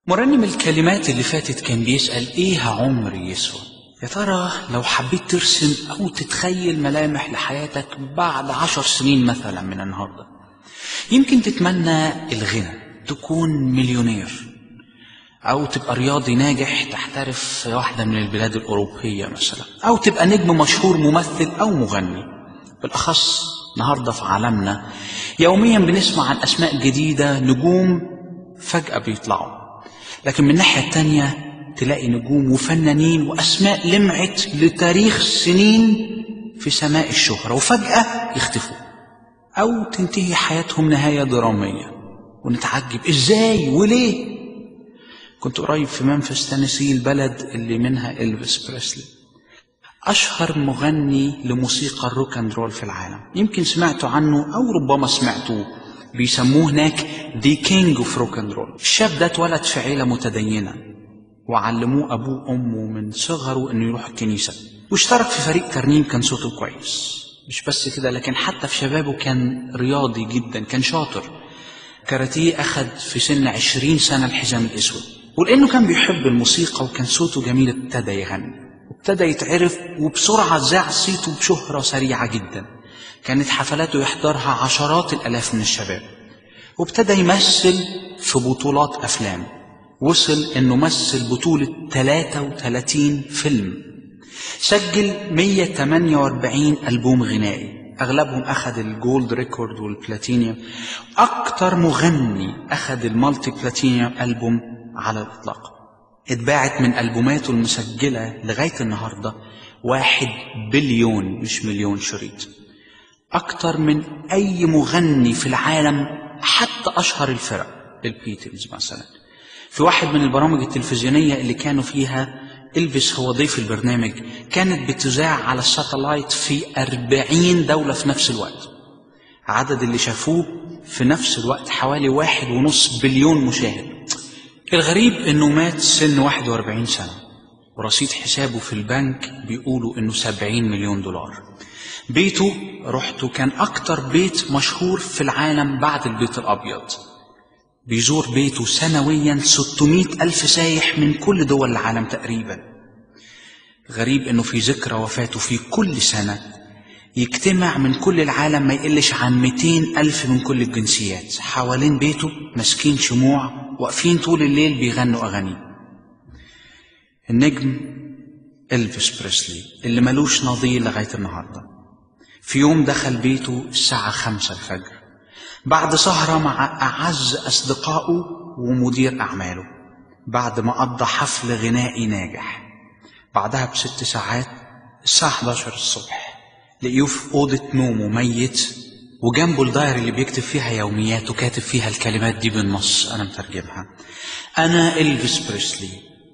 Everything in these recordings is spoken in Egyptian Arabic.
مرنم الكلمات اللي فاتت كان بيسأل ايه عمري يسوى يا ترى لو حبيت ترسم او تتخيل ملامح لحياتك بعد عشر سنين مثلا من النهاردة يمكن تتمنى الغنى تكون مليونير او تبقى رياضي ناجح تحترف في واحدة من البلاد الأوروبية مثلا او تبقى نجم مشهور ممثل او مغني بالاخص النهارده في عالمنا يوميا بنسمع عن اسماء جديدة نجوم فجأة بيطلعوا لكن من الناحية التانية تلاقي نجوم وفنانين وأسماء لمعت لتاريخ سنين في سماء الشهرة وفجأة يختفوا أو تنتهي حياتهم نهاية درامية ونتعجب إزاي وليه كنت قريب في منفس تينيسي البلد اللي منها إلفيس بريسلي أشهر مغني لموسيقى الروك اند رول في العالم يمكن سمعتوا عنه أو ربما سمعتوه بيسموه هناك دي كينج اوف روك اند رول الشاب ده اتولد في عيلة متدينة وعلموه أبوه وأمه من صغره إنه يروح الكنيسة واشترك في فريق ترنيم كان صوته كويس مش بس كده لكن حتى في شبابه كان رياضي جدا كان شاطر كاراتيه أخد في سن عشرين سنة الحزام الأسود ولأنه كان بيحب الموسيقى وكان صوته جميل ابتدى يغني وابتدى يتعرف وبسرعة ذاع صيته بشهرة سريعة جدا كانت حفلاته يحضرها عشرات الآلاف من الشباب وابتدى يمثل في بطولات أفلام وصل إنه مثل بطولة 33 فيلم سجل 148 ألبوم غنائي أغلبهم أخذ الجولد ريكورد والبلاتينيوم أكتر مغني أخذ المالتي بلاتينيوم ألبوم على الإطلاق اتباعت من ألبوماته المسجلة لغاية النهاردة واحد بليون مش مليون شريط أكتر من أي مغني في العالم حتى أشهر الفرق البيتلز مثلا في واحد من البرامج التلفزيونية اللي كانوا فيها إلفيس هو ضيف البرنامج كانت بتذاع على الساتلايت في أربعين دولة في نفس الوقت عدد اللي شافوه في نفس الوقت حوالي واحد ونص بليون مشاهد الغريب انه مات سن 41 سنة ورصيد حسابه في البنك بيقولوا انه 70 مليون دولار بيته رحته كان اكتر بيت مشهور في العالم بعد البيت الابيض بيزور بيته سنويا 600 ألف سايح من كل دول العالم تقريبا غريب انه في ذكرى وفاته في كل سنة يجتمع من كل العالم ما يقلش عن 200 ألف من كل الجنسيات حوالين بيته ماسكين شموع واقفين طول الليل بيغنوا أغاني النجم إلفيس بريسلي اللي ملوش نظير لغاية النهاردة في يوم دخل بيته الساعة خمسة الفجر بعد سهرة مع أعز أصدقائه ومدير أعماله بعد ما قضى حفل غنائي ناجح بعدها بست ساعات الساعة 11 الصبح لقيوه في أوضة نومه ميت وجنبه الدايري اللي بيكتب فيها يومياته كاتب فيها الكلمات دي بالنص أنا مترجمها أنا إلفيس بريسلي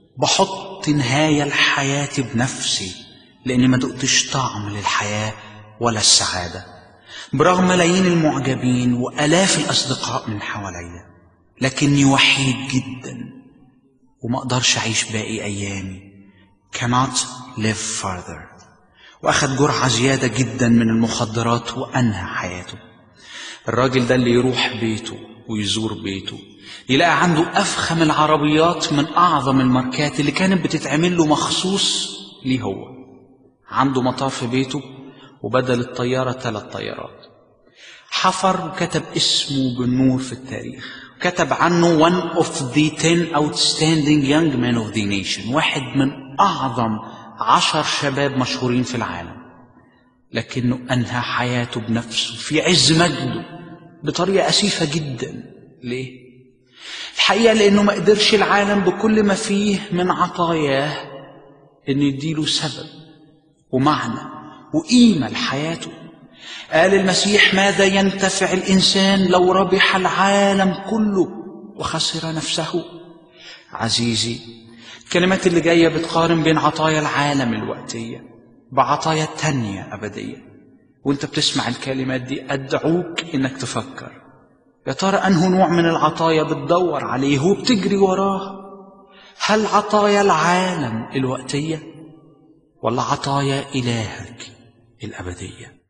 بحط نهاية لحياتي بنفسي لأني ما دقتش طعم للحياة ولا السعادة برغم ملايين المعجبين وآلاف الأصدقاء من حواليا لكني وحيد جدا وما أقدرش أعيش باقي أيامي cannot live further وأخد جرعة زيادة جدا من المخدرات وأنهى حياته الراجل ده اللي يروح بيته ويزور بيته يلاقي عنده أفخم العربيات من أعظم الماركات اللي كانت بتتعمل له مخصوص ليه هو عنده مطار في بيته وبدل الطيارة ثلاث طيارات حفر وكتب اسمه بالنور في التاريخ كتب عنه one of the ten outstanding young men of the nation واحد من أعظم عشر شباب مشهورين في العالم لكنه أنهى حياته بنفسه في عز مجده بطريقة أسيفة جدا ليه؟ الحقيقة لأنه ما قدرش العالم بكل ما فيه من عطاياه إنه يديله سبب ومعنى وقيمة لحياته قال المسيح ماذا ينتفع الإنسان لو ربح العالم كله وخسر نفسه عزيزي الكلمات اللي جاية بتقارن بين عطايا العالم الوقتية بعطايا تانية أبدية وانت بتسمع الكلمات دي أدعوك إنك تفكر يا ترى أنه نوع من العطايا بتدور عليه وبتجري وراه هل عطايا العالم الوقتية ولا عطايا إلهك الأبدية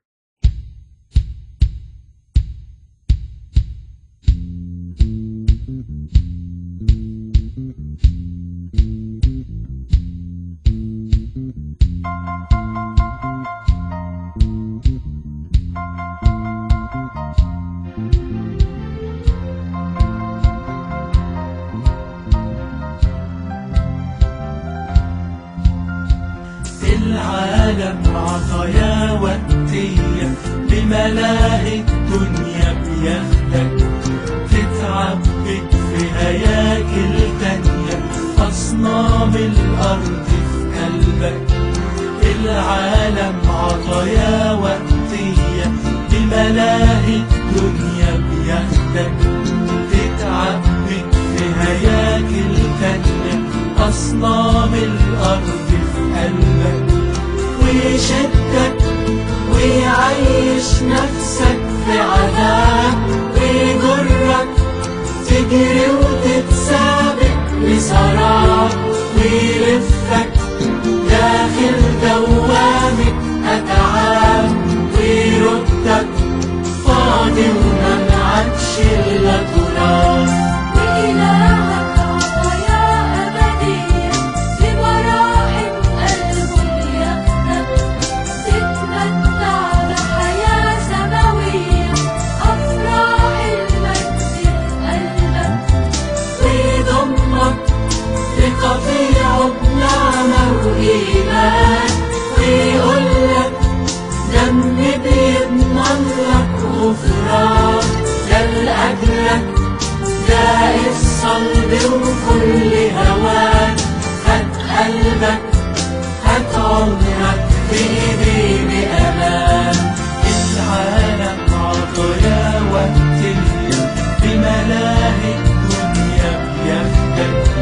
العالم عطايا وقتية بملاهي الدنيا بياخدك تتعبد في هياكل تانية أصنام الأرض في قلبك العالم عطايا وقتية بملاهي الدنيا بياخدك تتعبد في هياكل تانية أصنام الأرض في قلبك ويشدك ويعيش نفسك في عذاب ويجرك تجري وتتسابق لسراب ويلفك داخل دوامة أتعاب ويردك فاضي وما معكش إلا تراب وإلهك عطايا أبدية بمراحم قلبه ياخدك تتمتع بحياة سماوية أفراح المجد في قلبك ويضمك لقطيعه بنعمة وإيمان ويقولك دمي بيضمن لك غفران ده لأجلك ده الصلب وكل هوان هات قلبك هات عمرك بإيدي بأمان العالم عطايا وقتية بملاهي الدنيا بياخدك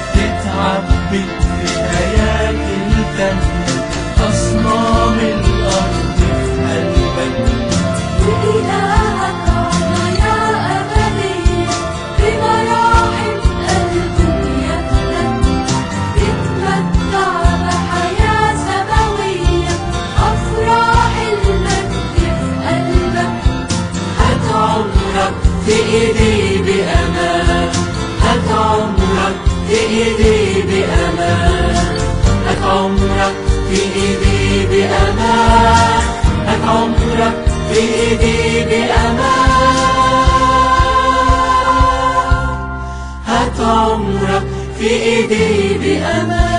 تتعبد في هياكل تانية أصنام الأرض في قلبك وإلهك عطايا أبدية بمراحم قلبه ياخدك تتمتع بحياة سماوية أفراح المجد في قلبك هات عمرك في ايدي بأمان هات عمرك في ايدي بأمان هات عمرك في ايدي بأمان هات عمرك في ايدي بأمان هات عمرك في ايدي بأمان